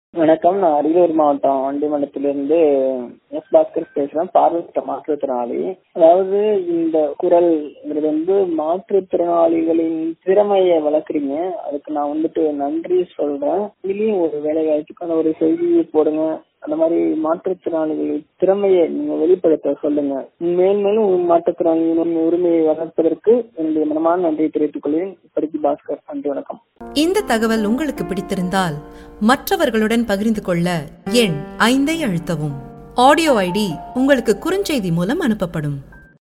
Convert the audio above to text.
வணக்கம் நான் அரியலூர் மாவட்டம் வண்டிமண்டலத்திலிருந்து எஸ் பாஸ்கர் பேசுறேன் பார்வையற்ற மாற்றுத்திறனாளி அதாவது இந்த குரல்ங்கிறது வந்து மாற்றுத்திறனாளிகளின் திறமையை வளர்க்குறீங்க அதுக்கு நான் வந்துட்டு நன்றி சொல்றேன் இதுலயும் ஒரு வேலை வாய்ப்புக்கான ஒரு செய்தியை போடுங்க அந்த மாதிரி மாற்றுத்திறனாளிகளின் திறமையை நீங்க வெளிப்படுத்த சொல்லுங்க மேல் மேலும் மாற்றுத்திறனாளிகளின் உரிமையை வளர்ப்பதற்கு என்னுடைய மனமான நன்றியை தெரிவித்துக் கொள்கிறேன் இப்படிக்கு பாஸ்கர் நன்றி வணக்கம் இந்த தகவல் உங்களுக்கு பிடித்திருந்தால் மற்றவர்களுடன் பகிர்ந்து கொள்ள எண் ஐந்தை அழுத்தவும் ஆடியோ ஐடி உங்களுக்கு குறுஞ்செய்தி மூலம் அனுப்பப்படும்